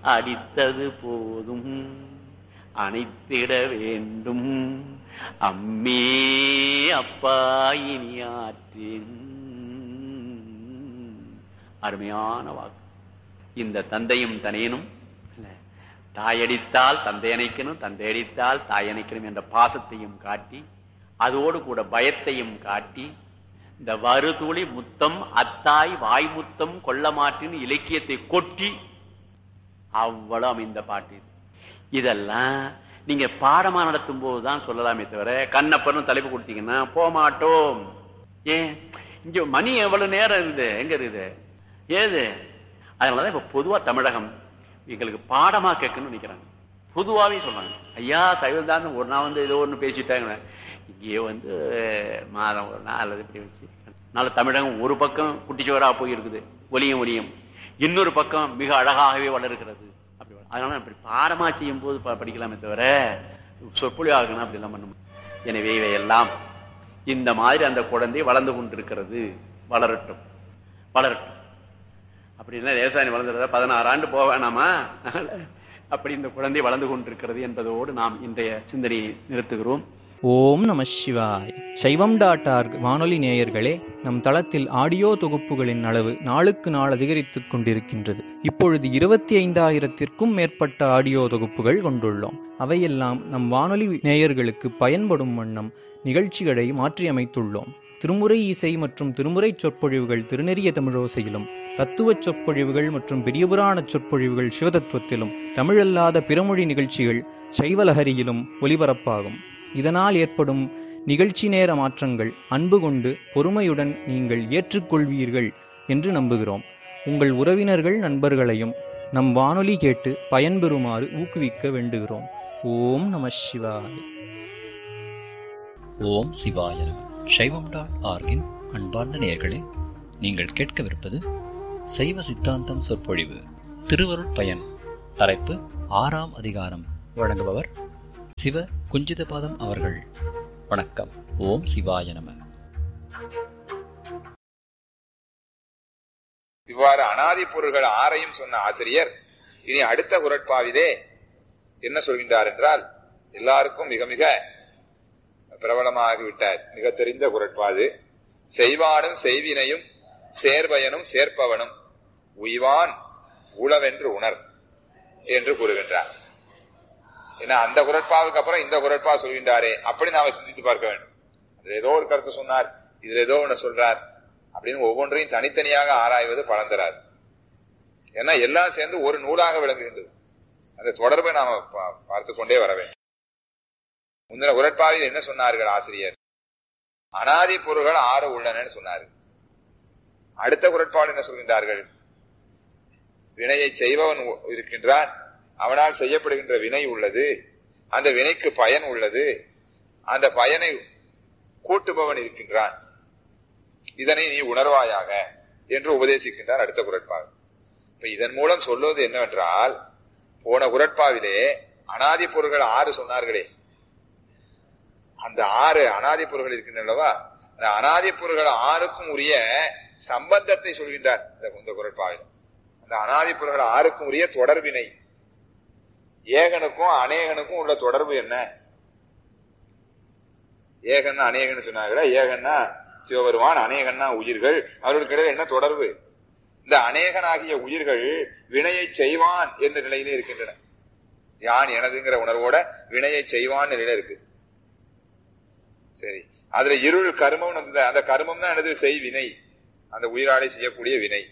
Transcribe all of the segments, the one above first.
அடித்தது போதும் அணைத்திட வேண்டும் அம்மே அப்பா இனி ஆற்றேன் அருமையான வாக்கு இந்த தந்தையும் தனையனும் இல்ல, தாயடித்தால் தந்தை அணைக்கணும் தந்தை அடித்தால் தாய் அணைக்கணும் என்ற பாசத்தையும் காட்டி அதோடு கூட பயத்தையும் காட்டி இந்த வருதுளி முத்தம் அத்தாய் வாய்முத்தம் கொல்லமாட்டின் இலக்கியத்தை கொட்டி அவ்வளவு அமைந்த பாட்டு இது இதெல்லாம் நீங்க பாடமா நடத்தும் போதுதான் சொல்லலாமே தவிர கண்ணப்பன்னு தலைப்பு கொடுத்தீங்கன்னா போக மாட்டோம் ஏன் இங்க மணி எவ்வளவு நேரம் இருக்குது எங்க இருக்குது ஏது அதனாலதான் இப்ப பொதுவா தமிழகம் எங்களுக்கு பாடமா கேட்கணும்னு நினைக்கிறாங்க பொதுவாவே சொல்றாங்க ஐயா சைவம் தான் ஒரு நாள் வந்து ஏதோ ஒண்ணு பேசிட்டாங்க இங்கே வந்து மாதம் ஒரு நாள் அல்லது இப்படி வச்சு அதனால தமிழகம் ஒரு பக்கம் குட்டிச்சுவரா போய் இருக்குது ஒலியும் ஒலியும் இன்னொரு பக்கம் மிக அழகாகவே வளர்கிறது அப்படி வள- அதனால அப்படி பாடமா செய்யும் போது ப- படிக்கலாமே தவிர சொற்பொழி ஆகணும் அப்படி எல்லாம் பண்ண முடியாது. எனவே இவையெல்லாம் இந்த மாதிரி அந்த குழந்தை வளர்ந்து கொண்டிருக்கிறது வளரட்டும் வளரட்டும் அப்படின்னா லேசாணி வளர்ந்துறதா பதினாறு ஆண்டு போக வேணாமா அப்படி இந்த குழந்தை வளர்ந்து கொண்டிருக்கிறது என்பதோடு நாம் இன்றைய சிந்தனையை நிறுத்துகிறோம் ஓம் நம சிவாய் சைவம் டாட் ஆர்க் வானொலி நேயர்களே நம் தளத்தில் ஆடியோ தொகுப்புகளின் அளவு நாளுக்கு நாள் அதிகரித்துக் கொண்டிருக்கின்றது இப்பொழுது இருபத்தி ஐந்தாயிரத்திற்கும் மேற்பட்ட ஆடியோ தொகுப்புகள் கொண்டுள்ளோம் அவையெல்லாம் நம் வானொலி நேயர்களுக்கு பயன்படும் வண்ணம் நிகழ்ச்சிகளை மாற்றியமைத்துள்ளோம் திருமுறை இசை மற்றும் திருமுறை சொற்பொழிவுகள் திருநெறிய தமிழோசையிலும் தத்துவச் சொற்பொழிவுகள் மற்றும் பெரியபுராண சொற்பொழிவுகள் சிவதத்துவத்திலும் தமிழல்லாத பிறமொழி நிகழ்ச்சிகள் சைவலஹரியிலும் ஒலிபரப்பாகும் இதனால் ஏற்படும் நிகழ்ச்சி நேர மாற்றங்கள் அன்பு கொண்டு பொறுமையுடன் நீங்கள் ஏற்றுக்கொள்வீர்கள் என்று நம்புகிறோம் உங்கள் உறவினர்கள் நண்பர்களையும் நம் வானொலி கேட்டு பயன்பெறுமாறு ஊக்குவிக்க வேண்டுகிறோம் ஓம் நம சிவாய ஓம் சிவாய நம சைவம் டாட் ஆர்கின் அன்பார்ந்த நேயர்களே நீங்கள் கேட்கவிருப்பது சைவ சித்தாந்தம் சொற்பொழிவு திருவருட் பயன் தலைப்பு ஆறாம் அதிகாரம் வழங்குபவர் சிவ குஞ்சிதபாதம் அவர்கள் வணக்கம் ஓம் சிவாய நம இவ்வாறு அனாதி பொருள்கள் ஆறையும் சொன்ன ஆசிரியர் இனி அடுத்த குரட்பாவிலே என்ன சொல்கின்றார் என்றால் எல்லாருக்கும் மிக மிக பிரபலமாகிவிட்டார் மிக தெரிந்த குரட்பாது செய்வானும் செய்வினையும் சேர்பயனும் சேர்ப்பவனும் உய்வான் உளவென்று உணர் என்று கூறுகின்றார் ஏன்னா அந்த குரட்பாவுக்கு அப்புறம் இந்த குரட்பா சொல்கின்றாரே அப்படி நாம சிந்தித்து பார்க்க வேண்டும் அதுல ஏதோ ஒரு கருத்து சொன்னார் இதுல ஏதோ ஒண்ணு சொல்றார் அப்படின்னு ஒவ்வொன்றையும் தனித்தனியாக ஆராய்வது பலன் தராது ஏன்னா எல்லாம் சேர்ந்து ஒரு நூலாக விளங்குகின்றது அந்த தொடர்பை நாம பா- பார்த்து கொண்டே வர வேண்டும் முந்தின உரட்பாவில் என்ன சொன்னார்கள் ஆசிரியர் அனாதி பொருள்கள் ஆறு உள்ளனன்னு சொன்னார் அடுத்த குரட்பாடு என்ன சொல்கின்றார்கள் வினையை செய்பவன் உ- இருக்கின்றான் அவனால் செய்யப்படுகின்ற வினை உள்ளது அந்த வினைக்கு பயன் உள்ளது அந்த பயனை கூட்டுபவன் இருக்கின்றான் இதனை நீ உணர்வாயாக என்று உபதேசிக்கின்றார் அடுத்த குரட்பாவில் இப்ப இதன் மூலம் சொல்வது என்னவென்றால் போன குரட்பாவிலே அனாதி பொருள்கள் ஆறு சொன்னார்களே அந்த ஆறு அனாதி பொருள்கள் இருக்கின்றனவா அந்த அனாதி பொருள்கள் ஆறுக்கும் உரிய சம்பந்தத்தை சொல்கின்றார் இந்த இந்த குரட்பாவில் அந்த அனாதி பொருள்கள் ஆறுக்கும் உரிய தொடர்பினை ஏகனுக்கும் அநேகனுக்கும் உள்ள தொடர்பு என்ன ஏகன்னா அநேகன்னு சொன்னாங்களா ஏகன்னா சிவபெருமான் அநேகன்னா உயிர்கள் அவர்களுக்கு இடையில என்ன தொடர்பு இந்த அநேகனாகிய உயிர்கள் வினையை செய்வான் என்ற நிலையிலே இருக்கின்றன யான் எனதுங்கிற உணர்வோட வினையை செய்வான் நிலையில இருக்கு சரி அதுல இருள் கர்மம் வந்தது அந்த கர்மம் தான் எனது செய் வினை அந்த உயிராடை செய்யக்கூடிய வினை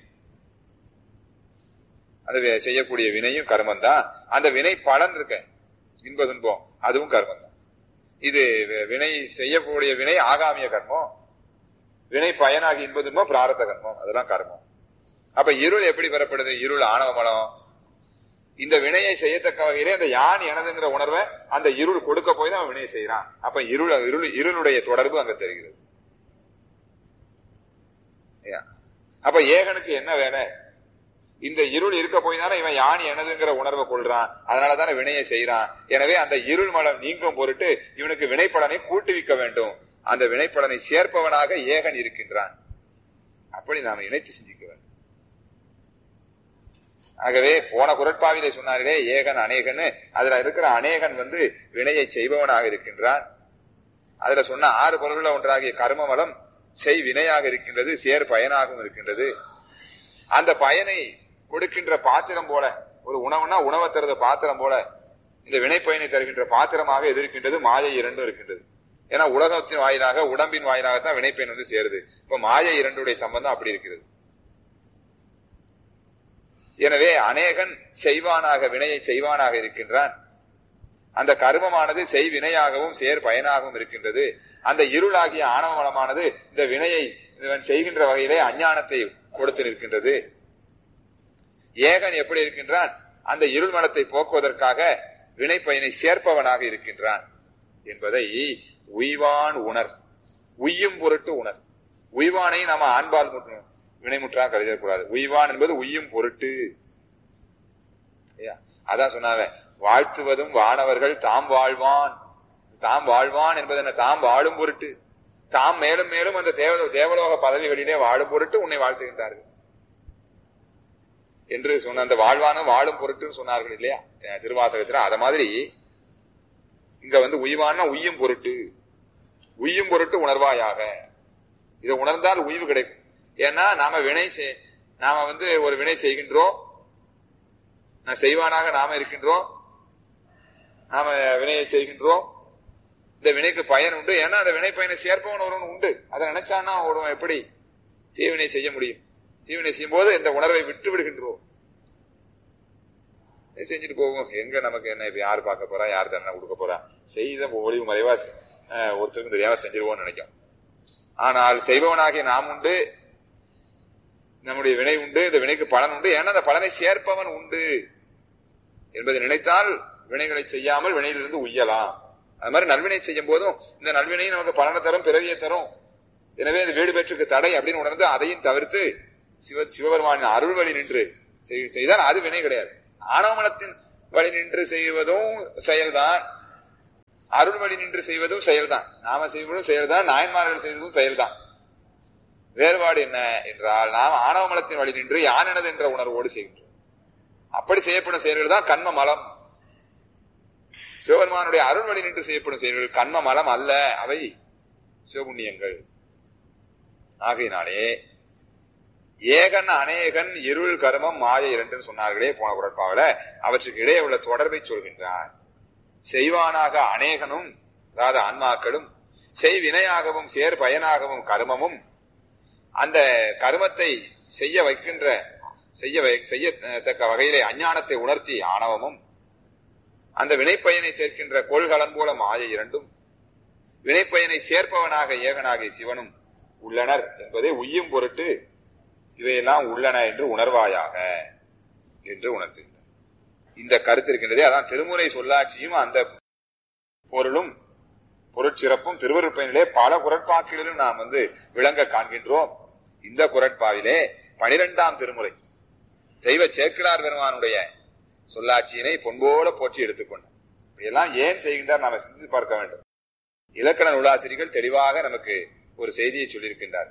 அந்த வி- செய்யக்கூடிய வினையும் கர்மம் தான் அந்த வினை பலன் இருக்க இன்ப துன்பம் அதுவும் கர்மம் தான் இது வி- வினை செய்யக்கூடிய வினை ஆகாமிய கர்மம் வினை பயனாகி இன்ப துன்பம் பிராரத்த கர்மம் அதெல்லாம் கர்மம் அப்ப இருள் எப்படி பெறப்படுது இருள் ஆணவ மலம் இந்த வினையை செய்யத்தக்க வகையிலே அந்த யான் எனதுங்கிற உணர்வை அந்த இருள் கொடுக்க போய் தான் அவன் வினையை செய்யறான் அப்ப இருள் இருள் இருளுடைய தொடர்பு அங்க தெரிகிறது ஏன்? அப்ப ஏகனுக்கு என்ன வேலை இந்த இருள் இருக்க போய் தானே இவன் யான் எனதுங்கிற உணர்வை கொள்றான் அதனால தானே வினையை செய்யறான் எனவே அந்த இருள் மலம் நீங்கும் பொருட்டு இவனுக்கு வினைப்பலனை கூட்டுவிக்க வேண்டும் அந்த வினைப்பலனை சேர்ப்பவனாக ஏகன் இருக்கின்றான் அப்படி நாம் இணைத்து சிந்திக்க வேண்டும் ஆகவே போன குரட்பாவிலே சொன்னார்களே ஏகன் அநேகன் அதுல இருக்கிற அநேகன் வந்து வினையை செய்பவனாக இருக்கின்றான் அதுல சொன்ன ஆறு பொருள்கள் ஒன்றாகிய கர்மமலம் செய் வினையாக இருக்கின்றது சேர் பயனாகவும் இருக்கின்றது அந்த பயனை கொடுக்கின்ற பாத்திரம் போல ஒரு உணவுனா உணவை தருத பாத்திரம் போல இந்த வினை பயனை தருகின்ற பாத்திரமாக எது இருக்கின்றது மாயை இரண்டும் இருக்கின்றது ஏன்னா உலகத்தின் வாயிலாக உடம்பின் வாயிலாகத்தான் வினைப்பயன் வந்து சேருது இப்ப மாயை இரண்டுடைய சம்பந்தம் அப்படி இருக்கிறது எனவே அநேகன் செய்வானாக வினையை செய்வானாக இருக்கின்றான் அந்த கர்மமானது செய் வினையாகவும் சேர் பயனாகவும் இருக்கின்றது அந்த இருளாகிய ஆணவமலமானது இந்த வினையை இவன் செய்கின்ற வகையிலே அஞ்ஞானத்தை கொடுத்து நிற்கின்றது ஏகன் எப்படி இருக்கின்றான் அந்த இருள் மனத்தை போக்குவதற்காக வினை பயனை சேர்ப்பவனாக இருக்கின்றான் என்பதை உய்வான் உணர் உய்யும் பொருட்டு உணர் உய்வானை நாம ஆண்பால் முற்று- வினைமுற்றாக கருதக்கூடாது உய்வான் என்பது உய்யும் பொருட்டு ஐயா, அதான் சொன்னாங்க வாழ்த்துவதும் வானவர்கள் தாம் வாழ்வான் தாம் வாழ்வான் என்பது என்ன தாம் வாழும் பொருட்டு தாம் மேலும் மேலும் அந்த தேவ தேவலோக பதவிகளிலே வாழும் பொருட்டு உன்னை வாழ்த்துகின்றார்கள் என்று சொன்ன அந்த வாழ்வானும் வாழும் பொருட்டுன்னு சொன்னார்கள் இல்லையா அஹ் திருவாசகத்துல அத மாதிரி இங்க வந்து உய்வான உய்யும் பொருட்டு உய்யும் பொருட்டு உணர்வாயாக இதை உணர்ந்தால் உய்வு கிடைக்கும் ஏன்னா நாம வினை செய்- நாம வந்து ஒரு வினை செய்கின்றோம் நான் செய்வானாக நாம இருக்கின்றோம் நாம வினையை செய்கின்றோம் இந்த வினைக்கு பயன் உண்டு ஏன்னா அந்த வினை பயனை சேர்ப்பவன் ஒருவன் உண்டு அதை நினைச்சான்னா ஒருவன் எப்படி தீவினை செய்ய முடியும் தீவினை செய்யும் போது இந்த உணர்வை விட்டு விடுகின்றோம் இது செஞ்சுட்டு போகும் எங்க நமக்கு என்ன இப்ப யார் பார்க்க போறா யார் தண்டனை கொடுக்க போறா செய்த ஒளிவு மறைவா அஹ், ஒருத்தருக்கும் தெரியாம செஞ்சிருவோம்னு நினைக்கும் ஆனால் செய்பவனாகிய நாம் உண்டு நம்முடைய வினை உண்டு இந்த வினைக்கு பலன் உண்டு ஏன்னா அந்த பலனை சேர்ப்பவன் உண்டு என்பதை நினைத்தால் வினைகளை செய்யாமல் வினையிலிருந்து உய்யலாம் அது மாதிரி நல்வினை செய்யும் போதும் இந்த நல்வினை நமக்கு பலனை தரும் பிறவியை தரும் எனவே அது வீடு பெற்றுக்கு தடை அப்படின்னு உணர்ந்து அதையும் தவிர்த்து சிவ சிவபெருமானின் அருள் வழி நின்று செய்- செய்தால் அது வினை கிடையாது ஆணவமனத்தின் வழி நின்று செய்வதும் செயல்தான் அருள் வழி நின்று செய்வதும் செயல்தான் நாம செய்வதும் செயல்தான் நாயன்மார்கள் செய்வதும் செயல்தான் வேறுபாடு என்ன என்றால் நாம் ஆணவமலத்தின் வழி நின்று யானெனது என்ற உணர்வோடு செய்கின்றோம் அப்படி செய்யப்படும் செயல்கள் தான் கண்ம மலம் சிவபெருமானுடைய அருள் வழி நின்று செய்யப்படும் செயல்கள் கண்ம மலம் அல்ல அவை சிவபுண்ணியங்கள் ஆகையினாலே ஏகன் அநேகன் இருள் கர்மம் மாய இரண்டுன்னு சொன்னார்களே போன குரட்பாவில அவற்றுக்கு இடையே உள்ள தொடர்பை சொல்கின்றார் செய்வானாக அநேகனும் அதாவது ஆன்மாக்களும் செய்வினையாகவும் சேர் பயனாகவும் கர்மமும் அந்த கர்மத்தை செய்ய வைக்கின்ற செய்ய வை- செய்யத்தக்க வகையிலே அஞ்ஞானத்தை உணர்த்தி ஆணவமும் அந்த வினைப்பயனை சேர்க்கின்ற கோள்களன் போல மாய இரண்டும் வினைப்பயனை சேர்ப்பவனாக ஏகனாகிய சிவனும் உள்ளனர் என்பதை உய்யும் பொருட்டு இவையெல்லாம் உள்ளன என்று உணர்வாயாக என்று உணர்த்துகின்றனர் இந்த கருத்து இருக்கின்றதே அதான் திருமுறை சொல்லாட்சியும் அந்த பொருளும் பொருட்சிறப்பும் திருவருட்பயனிலே பல குரட்பாக்களிலும் நாம் வந்து விளங்க காண்கின்றோம் இந்த குரட்பாவிலே பனிரெண்டாம் திருமுறை தெய்வ சேக்கிழார் பெருமானுடைய சொல்லாட்சியினை பொன்போல போற்றி எடுத்துக்கொண்டார் இப்படியெல்லாம் ஏன் செய்கின்றார் நாம சிந்தித்து பார்க்க வேண்டும் இலக்கண நூலாசிரியர்கள் தெளிவாக நமக்கு ஒரு செய்தியை சொல்லியிருக்கின்றார்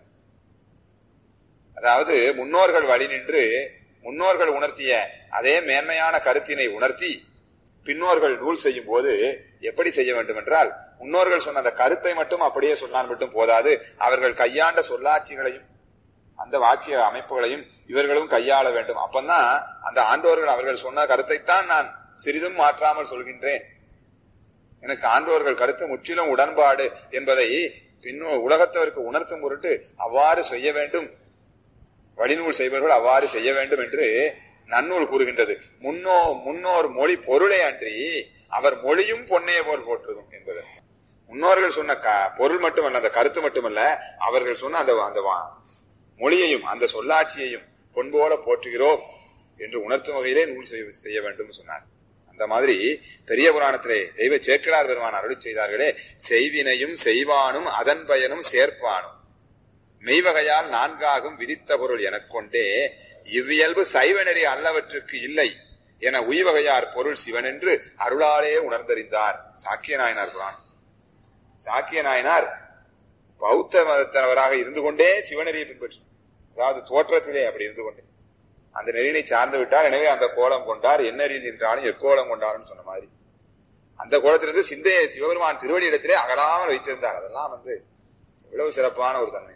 அதாவது முன்னோர்கள் வழி நின்று முன்னோர்கள் உணர்த்திய அதே மேன்மையான கருத்தினை உணர்த்தி பின்னோர்கள் நூல் செய்யும் போது எப்படி செய்ய வேண்டும் என்றால் முன்னோர்கள் சொன்ன அந்த கருத்தை மட்டும் அப்படியே சொன்னால் மட்டும் போதாது அவர்கள் கையாண்ட சொல்லாட்சிகளையும் அந்த வாக்கிய அமைப்புகளையும் இவர்களும் கையாள வேண்டும் அப்பந்தான் அந்த ஆண்டோர்கள் அவர்கள் சொன்ன கருத்தைத்தான் நான் சிறிதும் மாற்றாமல் சொல்கின்றேன் எனக்கு ஆண்டோர்கள் கருத்து முற்றிலும் உடன்பாடு என்பதை பின்னோ உலகத்தவருக்கு உணர்த்தும் பொருட்டு அவ்வாறு செய்ய வேண்டும் வழிநூல் செய்பவர்கள் அவ்வாறு செய்ய வேண்டும் என்று நன்னூல் கூறுகின்றது முன்னோ முன்னோர் மொழி பொருளே அன்றி அவர் மொழியும் பொன்னே போல் போற்றுதும் என்பது முன்னோர்கள் சொன்ன க- பொருள் மட்டுமல்ல அந்த கருத்து மட்டுமல்ல அவர்கள் சொன்ன அந்த அந்த வா- மொழியையும் அந்த சொல்லாட்சியையும் பொன்போல போற்றுகிறோம் என்று உணர்த்தும் வகையிலே நூல் செய்ய செய்ய வேண்டும் சொன்னார் அந்த மாதிரி பெரிய புராணத்திலே தெய்வ சேக்கிழார் பெருமான் அருளி செய்தார்களே செய்வினையும் செய்வானும் அதன் பயனும் சேர்ப்பானும் மெய்வகையால் நான்காகும் விதித்த பொருள் எனக் கொண்டே இவ்வியல்பு சைவநெறி அல்லவற்றுக்கு இல்லை என உய்வகையார் பொருள் சிவனென்று அருளாலே உணர்ந்தறிந்தார் சாக்கிய நாயனார் புராணம் சாக்கிய நாயனார் பௌத்த மதத்தனவராக இருந்து கொண்டே சிவநெறியை பின்பற்றி அதாவது தோற்றத்திலே அப்படி இருந்து கொண்டே அந்த நெறியினை சார்ந்து விட்டார் எனவே அந்த கோலம் கொண்டார் என்ன நெறி நின்றாலும் எக்கோலம் கொண்டாருன்னு சொன்ன மாதிரி அந்த கோலத்திலிருந்து சிந்தையை சிவபெருமான் திருவடி இடத்திலே அகலாமல் வைத்திருந்தார் அதெல்லாம் வந்து எவ்வளவு சிறப்பான ஒரு தன்மை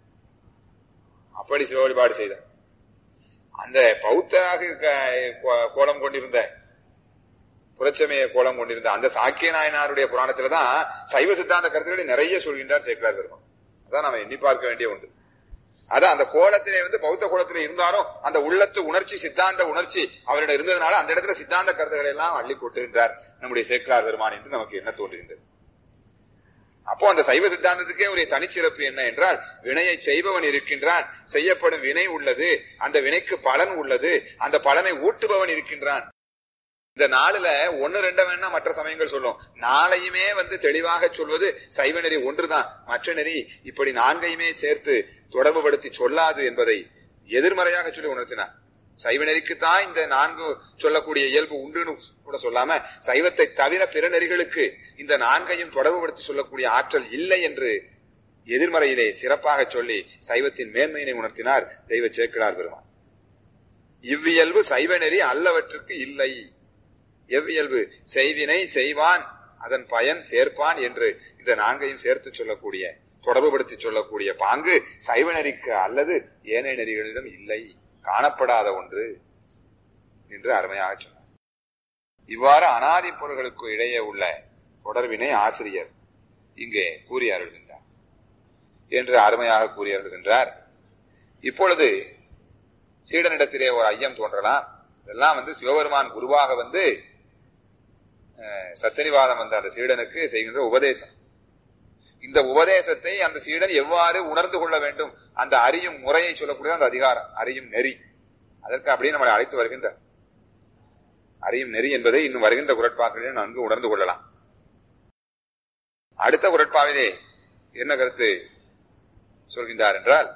அப்படி சிவ வழிபாடு செய்தார் அந்த பௌத்தராக க- கோ- கோலம் கொண்டிருந்த புரட்சமய கோலம் கொண்டிருந்த அந்த சாக்கிய நாயனாருடைய புராணத்துல தான் சைவ சித்தாந்த கருத்துக்களை நிறைய சொல்கின்றார் சேக்கலார் பெருமான் அதான் நாம எண்ணி பார்க்க வேண்டிய ஒன்று அதான் அந்த கோலத்திலே வந்து பௌத்த கோலத்திலே இருந்தாலும் அந்த உள்ளத்து உணர்ச்சி சித்தாந்த உணர்ச்சி அவரிடம் இருந்ததுனால அந்த இடத்துல சித்தாந்த கருத்துக்களை எல்லாம் அள்ளி கொட்டுகின்றார் நம்முடைய சேக்கலார் பெருமான் என்று நமக்கு என்ன தோன்றுகின்றது அப்போ அந்த சைவ சித்தாந்தத்துக்கே ஒரு தனிச்சிறப்பு என்ன என்றால் வினையை செய்பவன் இருக்கின்றான் செய்யப்படும் வினை உள்ளது அந்த வினைக்கு பலன் உள்ளது அந்த பலனை ஊட்டுபவன் இருக்கின்றான் இந்த நாளுல ஒன்னு ரெண்ட வேணா மற்ற சமயங்கள் சொல்லும் நாளையுமே வந்து தெளிவாக சொல்வது சைவ நெறி ஒன்றுதான் மற்ற நெறி இப்படி நான்கையுமே சேர்த்து தொடர்புபடுத்தி சொல்லாது என்பதை எதிர்மறையாக சொல்லி உணர்த்தினார் சைவ நெறிக்குத்தான் இந்த நான்கு சொல்லக்கூடிய இயல்பு உண்டுன்னு கூட சொல்லாம சைவத்தை தவிர பிற நெறிகளுக்கு இந்த நான்கையும் தொடர்புபடுத்தி சொல்லக்கூடிய ஆற்றல் இல்லை என்று எதிர்மறையிலே சிறப்பாக சொல்லி சைவத்தின் மேன்மையினை உணர்த்தினார் தெய்வ சேக்கிழார் பெருமான் இவ்வியல்பு சைவ நெறி அல்லவற்றுக்கு இல்லை எவ்வியல்பு செய்வினை செய்வான் அதன் பயன் சேர்ப்பான் என்று இந்த நான்கையும் சேர்த்து சொல்லக்கூடிய தொடர்புபடுத்தி சொல்லக்கூடிய பாங்கு சைவ நெறிக்கு அல்லது ஏனைய நெறிகளிடம் இல்லை காணப்படாத ஒன்று என்று அருமையாக சொன்னார் இவ்வாறு அனாதி பொருள்களுக்கு இடையே உள்ள தொடர்பினை ஆசிரியர் இங்கே கூறி அருள்கின்றார் என்று அருமையாக கூறி அருள்கின்றார் இப்பொழுது சீடனிடத்திலே ஒரு ஐயம் தோன்றலாம் இதெல்லாம் வந்து சிவபெருமான் குருவாக வந்து அஹ், சத்தியனிவாதம் வந்த அந்த சீடனுக்கு செய்கின்ற உபதேசம் இந்த உபதேசத்தை அந்த சீடன் எவ்வாறு உணர்ந்து கொள்ள வேண்டும் அந்த அறியும் முறையை சொல்லக்கூடிய அந்த அதிகாரம் அறியும் நெறி அதற்கு அப்படியே நம்மளை அழைத்து வருகின்ற அறியும் நெறி என்பதை இன்னும் வருகின்ற குரட்பாக்களில் நன்கு உணர்ந்து கொள்ளலாம் அடுத்த குரட்பாவிலே என்ன கருத்து சொல்கின்றார் என்றால்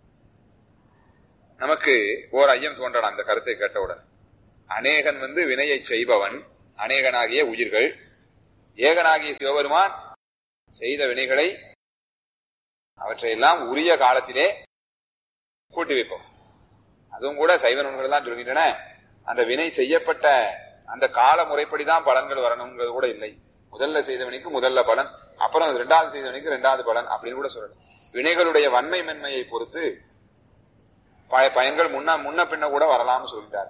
நமக்கு ஓர் ஐயம் தோன்றலாம் அந்த கருத்தை கேட்டவுடன் அநேகன் வந்து வினையை செய்பவன் அநேகனாகிய உயிர்கள் ஏகனாகிய சிவபெருமான் செய்த வினைகளை அவற்றையெல்லாம் உரிய காலத்திலே கூட்டி வைப்போம் அதுவும் கூட சைவ நூல்கள் தான் சொல்கின்றன அந்த வினை செய்யப்பட்ட அந்த கால முறைப்படிதான் பலன்கள் வரணுங்கிறது கூட இல்லை முதல்ல செய்த வினைக்கு முதல்ல பலன் அப்புறம் அது ரெண்டாவது செய்த வினைக்கு ரெண்டாவது பலன் அப்படின்னு கூட சொல்லணும் வினைகளுடைய வன்மை மென்மையை பொறுத்து ப- பயன்கள் முன்ன முன்ன பின்ன கூட வரலாம்னு சொல்லிட்டார்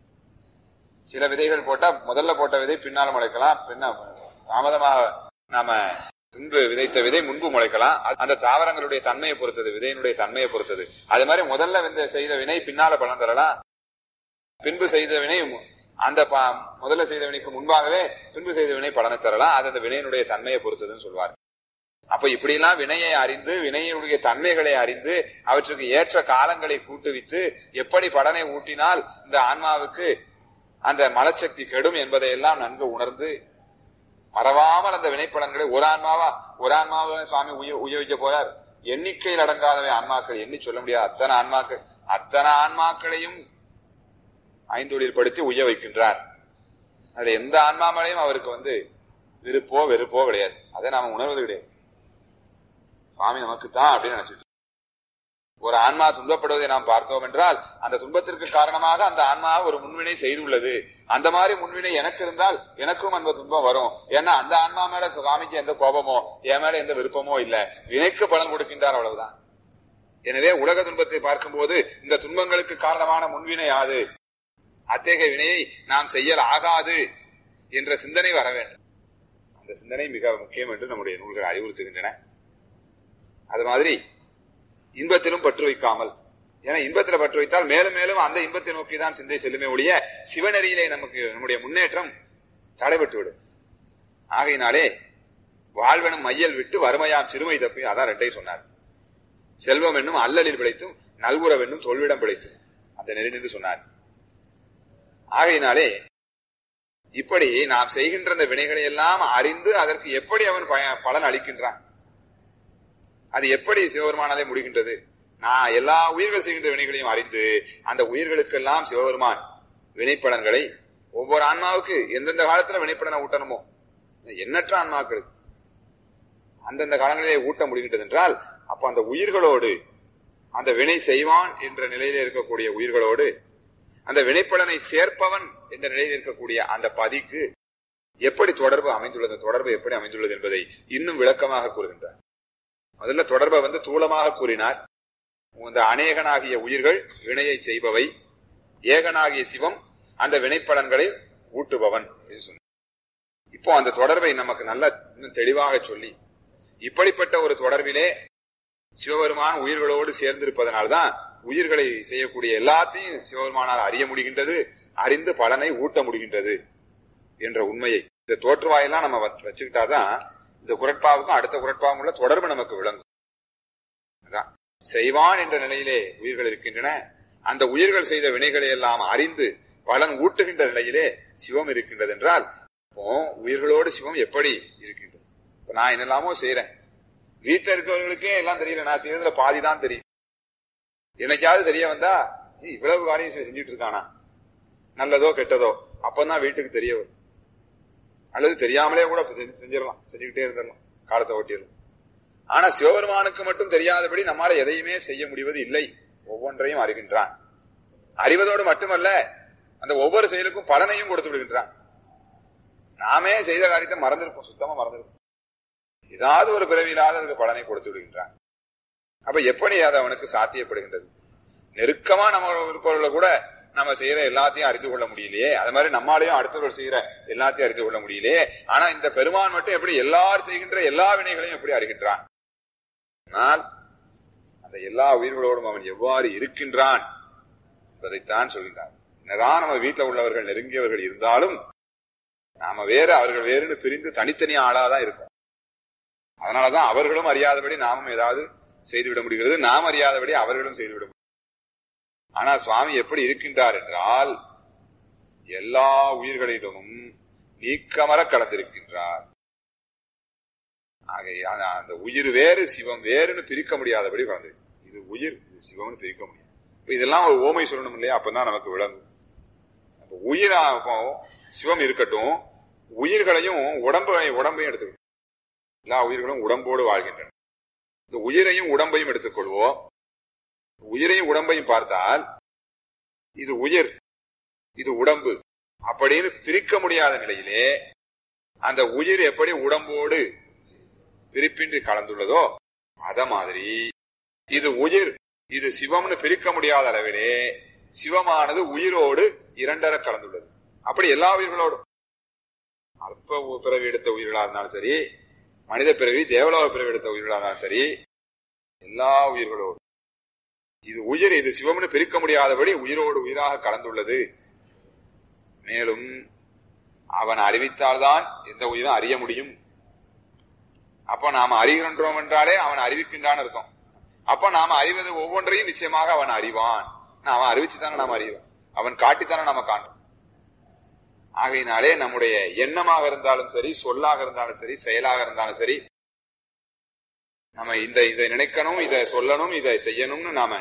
சில விதைகள் போட்டா முதல்ல போட்ட விதை பின்னால முளைக்கலாம் பின்ன தாமதமாக நாம முன்பு விதைத்த விதை முன்பு முளைக்கலாம் அது- அந்த தாவரங்களுடைய தன்மையை பொறுத்தது விதையினுடைய தன்மையை பொறுத்தது அது மாதிரி முதல்ல இந்த செய்த வினை பின்னால பலன் தரலாம் பின்பு செய்த வினை மு- அந்த ப- முதல்ல செய்த வினைக்கு முன்பாகவே பின்பு செய்த வினை பலனை தரலாம் அது அந்த வினையினுடைய தன்மையை பொறுத்ததுன்னு சொல்வார் அப்ப இப்படியெல்லாம் வினையை அறிந்து வினையினுடைய தன்மைகளை அறிந்து அவற்றுக்கு ஏற்ற காலங்களை கூட்டுவித்து எப்படி பலனை ஊட்டினால் இந்த ஆன்மாவுக்கு அந்த மலச்சக்தி கெடும் என்பதை எல்லாம் நன்கு உணர்ந்து மறவாமல் அந்த வினைப்பலன்களை ஒரு ஆன்மாவா ஒரு ஆன்மாவை சுவாமி உய உயர்விக்க போறார் எண்ணிக்கையில் அடங்காதவை ஆன்மாக்கள் எண்ணி சொல்ல முடியாது அத்தனை ஆன்மாக்கள் அத்தனை ஆன்மாக்களையும் ஐந்தொழில் படுத்தி உய்ய வைக்கின்றார் அதுல எந்த ஆன்மா மேலையும் அவருக்கு வந்து விருப்போ வெறுப்போ கிடையாது அதை நாம உணர்வது கிடையாது சுவாமி நமக்கு தான் அப்படின்னு நினைச்சிட்டு ஒரு ஆன்மா துன்பப்படுவதை நாம் பார்த்தோம் என்றால் அந்த துன்பத்திற்கு காரணமாக அந்த ஆன்மா ஒரு முன்வினை செய்துள்ளது அந்த மாதிரி முன்வினை எனக்கு இருந்தால் எனக்கும் அந்த துன்பம் வரும் ஏன்னா அந்த ஆன்மா மேல சுவாமிக்கு எந்த கோபமோ என் மேல எந்த விருப்பமோ இல்ல வினைக்கு பலன் கொடுக்கின்றார் அவ்வளவுதான் எனவே உலக துன்பத்தை பார்க்கும்போது இந்த துன்பங்களுக்கு காரணமான முன்வினை யாது அத்தகைய வினையை நாம் செய்யல் ஆகாது என்ற சிந்தனை வர வேண்டும் அந்த சிந்தனை மிக முக்கியம் என்று நம்முடைய நூல்கள் அறிவுறுத்துகின்றன அது மாதிரி இன்பத்திலும் பற்று வைக்காமல் ஏன்னா இன்பத்துல பற்று வைத்தால் மேலும் மேலும் அந்த இன்பத்தை நோக்கி தான் சிந்தை செல்லுமே ஒழிய சிவநெறியிலே நமக்கு நம்முடைய முன்னேற்றம் தடைபட்டு விடும் ஆகையினாலே வாழ்வெனும் மையல் விட்டு வறுமையாம் சிறுமை தப்பி அதான் ரெட்டை சொன்னார் செல்வம் என்னும் அல்லலில் பிழைத்தும் நல்குறவென்னும் தொல்விடம் பிழைத்தும் அந்த நெறி நின்று சொன்னார் ஆகையினாலே இப்படி நாம் செய்கின்ற இந்த வினைகளை எல்லாம் அறிந்து அதற்கு எப்படி அவன் பய- பலன் அளிக்கின்றான் அது எப்படி சிவபெருமானாலே முடிகின்றது நான் எல்லா உயிர்கள் செய்கின்ற வினைகளையும் அறிந்து அந்த உயிர்களுக்கெல்லாம் சிவபெருமான் வினைப்பலன்களை ஒவ்வொரு ஆன்மாவுக்கு எந்தெந்த காலத்துல வினைப்பலனை ஊட்டணுமோ எண்ணற்ற ஆன்மாக்களுக்கு அந்தந்த காலங்களிலே ஊட்ட முடிகின்றது என்றால் அப்ப அந்த உயிர்களோடு அந்த வினை செய்வான் என்ற நிலையில இருக்கக்கூடிய உயிர்களோடு அந்த வினைப்பலனை சேர்ப்பவன் என்ற நிலையில் இருக்கக்கூடிய அந்த பதிக்கு எப்படி தொடர்பு அமைந்துள்ளது தொடர்பு எப்படி அமைந்துள்ளது என்பதை இன்னும் விளக்கமாக கூறுகின்றார் முதல்ல தொடர்பை வந்து தூளமாக கூறினார் இந்த அநேகனாகிய உயிர்கள் வினையை செய்பவை ஏகனாகிய சிவம் அந்த வினைப்பலன்களை ஊட்டுபவன் என்று சொன்னார் இப்போ அந்த தொடர்பை நமக்கு நல்ல இன்னும் தெளிவாக சொல்லி இப்படிப்பட்ட ஒரு தொடர்பிலே சிவபெருமான் உயிர்களோடு சேர்ந்திருப்பதனால்தான் உயிர்களை செய்யக்கூடிய எல்லாத்தையும் சிவபெருமானால் அறிய முடிகின்றது அறிந்து பலனை ஊட்ட முடிகின்றது என்ற உண்மையை இந்த தோற்றுவாயெல்லாம் நம்ம வச்சு- வச்சுக்கிட்டாதான் இந்த குரட்பாவுக்கும் அடுத்த குரட்பாவும் உள்ள தொடர்பு நமக்கு விளங்கும் அதான் செய்வான் என்ற நிலையிலே உயிர்கள் இருக்கின்றன அந்த உயிர்கள் செய்த வினைகளை எல்லாம் அறிந்து பலன் ஊட்டுகின்ற நிலையிலே சிவம் இருக்கின்றது என்றால் இப்போ உயிர்களோடு சிவம் எப்படி இருக்கின்றது இப்ப நான் என்னெல்லாமோ செய்யறேன் வீட்டுல இருக்கிறவர்களுக்கே எல்லாம் தெரியல நான் செய்யறதுல பாதி தான் தெரியும் என்னைக்காவது தெரிய வந்தா "நீ இவ்வளவு காரியம் செ- செஞ்சுட்டு இருக்கானா நல்லதோ கெட்டதோ அப்பதான் வீட்டுக்கு தெரிய வரும் அல்லது தெரியாமலே கூட இப்ப செஞ்சு- செஞ்சிடலாம் செஞ்சுக்கிட்டே இருந்துடலாம் காலத்தை ஓட்டிடலாம் ஆனா சிவபெருமானுக்கு மட்டும் தெரியாதபடி நம்மால எதையுமே செய்ய முடிவது இல்லை ஒவ்வொன்றையும் அறிகின்றான் அறிவதோடு மட்டுமல்ல அந்த ஒவ்வொரு செயலுக்கும் பலனையும் கொடுத்து விடுகின்றான் நாமே செய்த காரியத்தை மறந்திருப்போம் சுத்தமா மறந்திருப்போம் ஏதாவது ஒரு பிறவியிலாவது அதுக்கு பலனை கொடுத்து விடுகின்றான் அப்ப எப்படி அது அவனுக்கு சாத்தியப்படுகின்றது நெருக்கமா நம்ம இருப்பவர்களை கூட நம்ம செய்யற எல்லாத்தையும் அறிந்து கொள்ள முடியலையே அது மாதிரி நம்மாலையும் அடுத்தவர்கள் செய்யற எல்லாத்தையும் அறிந்து கொள்ள முடியலையே ஆனா இந்த பெருமான் மட்டும் எப்படி எல்லாரும் செய்கின்ற எல்லா வினைகளையும் எப்படி அறிகின்றான் ஆனால் அந்த எல்லா உயிர்களோடும் அவன் எவ்வாறு இருக்கின்றான் என்பதைத்தான் சொல்கின்றான் என்னதான் நம்ம வீட்டுல உள்ளவர்கள் நெருங்கியவர்கள் இருந்தாலும் நாம வேறு அவர்கள் வேறுன்னு பிரிந்து தனித்தனி ஆளாதான் இருக்கும் அதனாலதான் அவர்களும் அறியாதபடி நாமும் ஏதாவது செய்துவிட முடிகிறது நாம் அறியாதபடி அவர்களும் செய்துவிட முடியும் ஆனா சுவாமி எப்படி இருக்கின்றார் என்றால் எல்லா உயிர்களிடமும் நீக்கமர கலந்திருக்கின்றார் ஆக அந்த- அந்த உயிர் வேறு சிவம் வேறுன்னு பிரிக்க முடியாதபடி கலந்திருக்கு இது உயிர் இது சிவம்னு பிரிக்க முடியும் இப்ப இதெல்லாம் ஒரு ஓமை சொல்லணும் இல்லையா அப்பதான் நமக்கு விளங்கும் அப்ப உயிரா இப்போ சிவம் இருக்கட்டும் உயிர்களையும் உடம்பை உடம்பையும் எடுத்துக்கணும் எல்லா உயிர்களும் உடம்போடு வாழ்கின்றன இந்த உயிரையும் உடம்பையும் எடுத்துக்கொள்வோம் உயிரையும் உடம்பையும் பார்த்தால் இது உயிர் இது உடம்பு அப்படின்னு பிரிக்க முடியாத நிலையிலே அந்த உயிர் எப்படி உடம்போடு பிரிப்பின்றி கலந்துள்ளதோ அத மாதிரி இது உயிர் இது சிவம்னு பிரிக்க முடியாத அளவிலே சிவமானது உயிரோடு இரண்டர கலந்துள்ளது அப்படி எல்லா உயிர்களோடும் அல்ப பிறவி எடுத்த உயிர்களா இருந்தாலும் சரி மனித பிறவி தேவலோக பிறவி எடுத்த உயிர்களா இருந்தாலும் சரி எல்லா உயிர்களோடும் இது உயிர் இது சிவம்னு பிரிக்க முடியாதபடி உயிரோடு உயிராக கலந்துள்ளது மேலும் அவன் அறிவித்தால்தான் எந்த உயிரும் அறிய முடியும் அப்ப நாம அறிகின்றோம் என்றாலே அவன் அறிவிக்கின்றான் அர்த்தம் அப்ப நாம அறிவது ஒவ்வொன்றையும் நிச்சயமாக அவன் அறிவான் அவன் அறிவிச்சுதானே நாம அறிவோம் அவன் காட்டித்தானே நாம காண்போம் ஆகையினாலே நம்முடைய எண்ணமாக இருந்தாலும் சரி சொல்லாக இருந்தாலும் சரி செயலாக இருந்தாலும் சரி நம்ம இந்த இதை நினைக்கணும் இதை சொல்லணும் இதை செய்யணும்னு நாம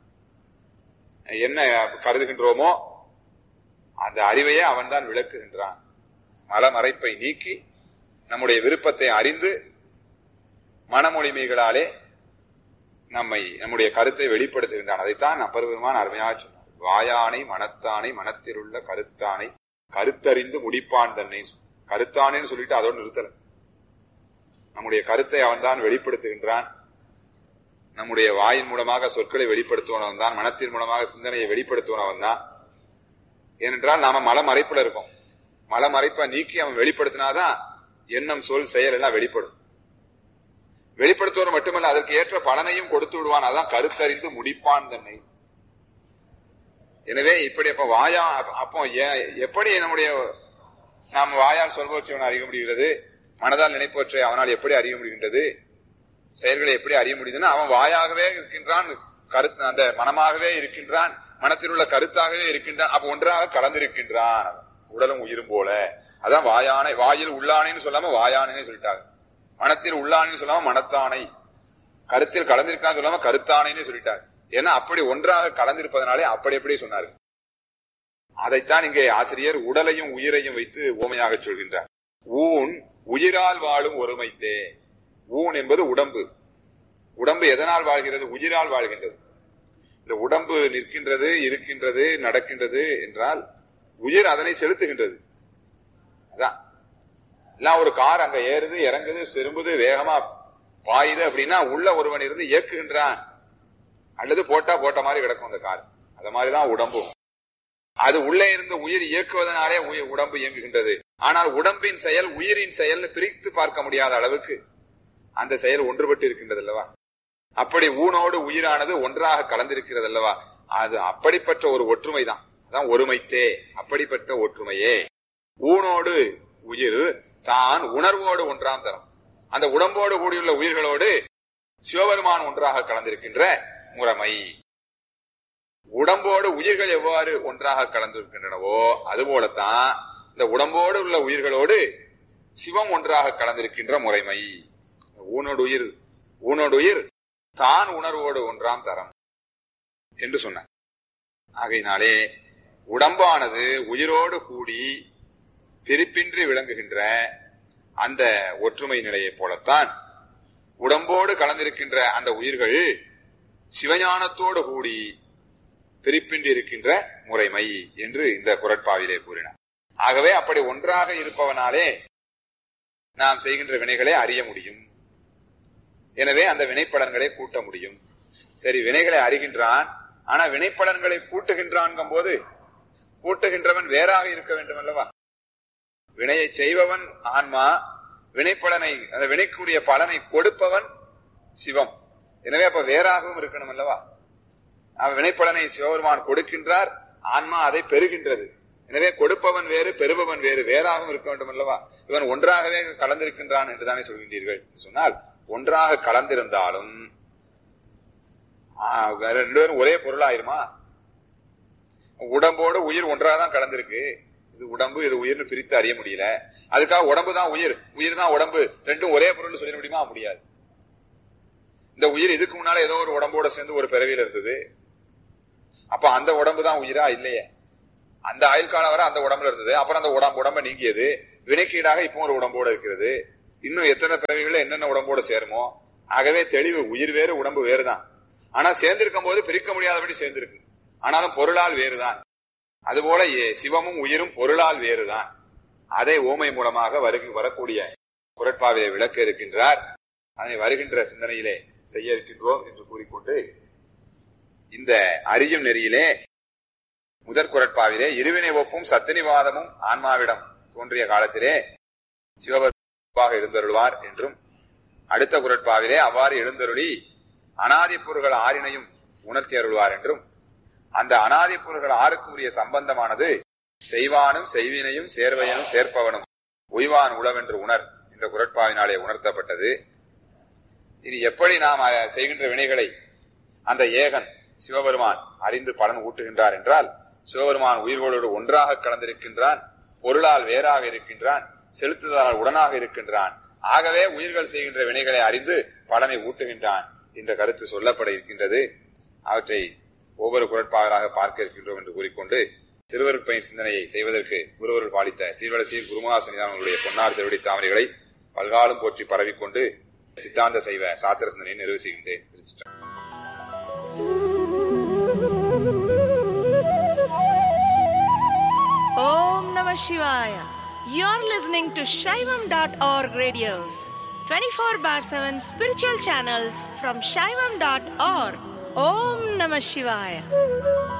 என்ன கருதுகின்றோமோ அந்த அறிவையே அவன் தான் விளக்குகின்றான் மலமறைப்பை நீக்கி நம்முடைய விருப்பத்தை அறிந்து மனமொழிமைகளாலே நம்மை நம்முடைய கருத்தை வெளிப்படுத்துகின்றான் அதைத்தான் அப்பருவமான அருமையாக சொன்னார் வாயானை மனத்தானை மனத்திலுள்ள கருத்தானை கருத்தறிந்து முடிப்பான் தன்னை கருத்தானேன்னு சொல்லிட்டு அதோடு நிறுத்தல நம்முடைய கருத்தை அவன்தான் வெளிப்படுத்துகின்றான் நம்முடைய வாயின் மூலமாக சொற்களை வெளிப்படுத்துவனவன் தான் மனத்தின் மூலமாக சிந்தனையை வெளிப்படுத்துவனவன் தான் ஏனென்றால் நாம மலமறைப்புல இருக்கோம் மலமறைப்பை நீக்கி அவன் வெளிப்படுத்தினாதான் எண்ணம் சொல் செயல் எல்லாம் வெளிப்படும் வெளிப்படுத்துவது மட்டுமல்ல அதற்கு ஏற்ற பலனையும் கொடுத்து விடுவான் அதான் கருத்தறிந்து முடிப்பான் தன்னை எனவே இப்படி அப்ப வாயா அப்போ ஏ- எப்படி நம்முடைய நாம் வாயால் சொல்பவற்றை அறிய முடிகிறது மனதால் நினைப்பவற்றை அவனால் எப்படி அறிய முடிகின்றது செயல்களை எப்படி அறிய முடியுதுன்னா அவன் வாயாகவே இருக்கின்றான் கருத்து அந்த மனமாகவே இருக்கின்றான் மனத்தில் உள்ள கருத்தாகவே இருக்கின்றான் அப்ப ஒன்றாக கலந்திருக்கின்றான் அவன். உடலும் உயிரும் போல அதான் வாயானை வாயில் உள்ளானைன்னு சொல்லாம வாயானைன்னு சொல்லிட்டாங்க மனத்தில் உள்ளானைன்னு சொல்லாம மனத்தானை கருத்தில் கலந்திருக்கான்னு சொல்லாம கருத்தானைன்னு சொல்லிட்டாங்க ஏன்னா அப்படி ஒன்றாக கலந்திருப்பதனாலே அப்படி எப்படி சொன்னாரு அதைத்தான் இங்கே ஆசிரியர் உடலையும் உயிரையும் வைத்து ஓமையாக சொல்கின்றார் ஊன் உயிரால் வாழும் ஒருமைத்தே ஊன் என்பது உடம்பு உடம்பு எதனால் வாழ்கிறது உயிரால் வாழ்கின்றது இந்த உடம்பு நிற்கின்றது இருக்கின்றது நடக்கின்றது என்றால் உயிர் அதனை செலுத்துகின்றது அதான் எல்லாம் ஒரு கார் அங்க ஏறுது இறங்குது திரும்புது வேகமா பாயுது அப்படின்னா உள்ள ஒருவன் இருந்து இயக்குகின்றான் அல்லது போட்டா போட்ட மாதிரி கிடக்கும் அந்த கார் அது மாதிரிதான் உடம்பும் அது உள்ளே இருந்து உயிர் இயக்குவதனாலே உயிர் உடம்பு இயங்குகின்றது ஆனால் உடம்பின் செயல் உயிரின் செயல்னு பிரித்து பார்க்க முடியாத அளவுக்கு அந்த செயல் ஒன்றுபட்டு இருக்கின்றது அல்லவா அப்படி ஊனோடு உயிரானது ஒன்றாக கலந்திருக்கிறது அல்லவா அது அப்படிப்பட்ட ஒரு ஒற்றுமை தான் அதான் ஒருமைத்தே அப்படிப்பட்ட ஒற்றுமையே ஊனோடு உயிர் தான் உணர்வோடு ஒன்றாம் தரம் அந்த உடம்போடு கூடியுள்ள உயிர்களோடு சிவபெருமான் ஒன்றாக கலந்திருக்கின்ற முறைமை உடம்போடு உயிர்கள் எவ்வாறு ஒன்றாக கலந்திருக்கின்றனவோ அதுபோலத்தான் இந்த உடம்போடு உள்ள உயிர்களோடு சிவம் ஒன்றாக கலந்திருக்கின்ற முறைமை ஊனோடு உயிர் ஊனோடு உயிர் தான் உணர்வோடு ஒன்றாம் தரம் என்று சொன்னார் ஆகையினாலே உடம்பானது உயிரோடு கூடி பிரிப்பின்றி விளங்குகின்ற அந்த ஒற்றுமை நிலையைப் போலத்தான் உடம்போடு கலந்திருக்கின்ற அந்த உயிர்கள் சிவஞானத்தோடு கூடி பிரிப்பின்றி இருக்கின்ற முறைமை என்று இந்த குரட்பாவிலே கூறினார் ஆகவே அப்படி ஒன்றாக இருப்பவனாலே நாம் செய்கின்ற வினைகளை அறிய முடியும் எனவே அந்த வினைப்பலன்களை கூட்ட முடியும் சரி வினைகளை அறிகின்றான் ஆனா வினைப்பலன்களை கூட்டுகின்றான் போது கூட்டுகின்றவன் வேறாக இருக்க வேண்டும் அல்லவா வினையை செய்பவன் ஆன்மா வினைப்பலனை அந்த வினைக்குரிய பலனை கொடுப்பவன் சிவம் எனவே அப்ப வேறாகவும் இருக்கணும் அல்லவா அவன் வினைப்பலனை சிவபெருமான் கொடுக்கின்றார் ஆன்மா அதை பெறுகின்றது எனவே கொடுப்பவன் வேறு பெறுபவன் வேறு வேறாகவும் இருக்க வேண்டும் அல்லவா இவன் ஒன்றாகவே கலந்திருக்கின்றான் என்றுதானே சொல்கின்றீர்கள் சொன்னால் ஒன்றாக கலந்திருந்தாலும் ரெண்டு பேரும் ஒரே பொருளாயிருமா உடம்போடு உயிர் ஒன்றாக தான் கலந்திருக்கு இது உடம்பு இது உயிர்னு பிரித்து அறிய முடியல அதுக்காக உடம்பு தான் உயிர் உயிர் தான் உடம்பு ரெண்டும் ஒரே பொருள் சொல்ல முடியுமா முடியாது இந்த உயிர் இதுக்கு முன்னால ஏதோ ஒரு உடம்போட சேர்ந்து ஒரு பிறவியில இருந்தது அப்ப அந்த உடம்பு தான் உயிரா இல்லையே அந்த ஆயுள் காலம் வரை அந்த உடம்புல இருந்தது அப்புறம் அந்த உடம்பு உடம்ப நீங்கியது வினைக்கீடாக இப்போ ஒரு உடம்போட இருக்கிறது இன்னும் எத்தனை பிறவிகள் என்னென்ன உடம்போட சேருமோ ஆகவே தெளிவு உயிர் வேறு உடம்பு வேறுதான் ஆனா சேர்ந்திருக்கும் போது பிரிக்க முடியாதபடி சேர்ந்திருக்கு ஆனாலும் பொருளால் வேறுதான் அதுபோல சிவமும் உயிரும் பொருளால் வேறுதான் அதை ஓமை மூலமாக வருகி வரக்கூடிய குரட்பாவிலே விளக்க இருக்கின்றார் அதை வருகின்ற சிந்தனையிலே செய்ய இருக்கின்றோம் என்று கூறிக்கொண்டு இந்த அறியும் நெறியிலே முதற் குரட்பாவிலே இருவினை ஒப்பும் சத்தினிவாதமும் ஆன்மாவிடம் தோன்றிய காலத்திலே சிவபெருமாக எழுந்தருள்வார் என்றும் அடுத்த குரட்பாவிலே அவ்வாறு எழுந்தருளி அனாதி பொருள்கள் ஆறினையும் உணர்த்தி அருள்வார் என்றும் அந்த அனாதி பொருள்கள் ஆறுக்கு உரிய சம்பந்தமானது செய்வானும் செய்வினையும் சேர்வையனும் சேர்ப்பவனும் உய்வான் உளவென்று உணர் என்ற குரட்பாவினாலே உணர்த்தப்பட்டது இனி எப்படி நாம் செய்கின்ற வினைகளை அந்த ஏகன் சிவபெருமான் அறிந்து பலன் ஊட்டுகின்றார் என்றால் சிவபெருமான் உயிர்களோடு ஒன்றாக கலந்திருக்கின்றான் பொருளால் வேறாக இருக்கின்றான் செலுத்துதலால் உடனாக இருக்கின்றான் ஆகவே உயிர்கள் செய்கின்ற வினைகளை அறிந்து பலனை ஊட்டுகின்றான் என்ற கருத்து சொல்லப்பட இருக்கின்றது அவற்றை ஒவ்வொரு குரட்பாகளாக பார்க்க இருக்கின்றோம் என்று கூறிக்கொண்டு திருவருட்பயன் சிந்தனையை செய்வதற்கு குருவருள் பாலித்த சீர்வலசீர் குருமகாசனிதானங்களுடைய பொன்னார் திருவடி தாமரைகளை பல்காலம் போற்றி பரவிக்கொண்டு சித்தாந்த செய்வ சாத்திர சிந்தனையை நிறைவு செய்கின்றேன் Om Namah Shivaya. You're listening to Shaivam.org radios, 24 bar 7 spiritual channels from Shaivam.org. Om Namah Shivaya.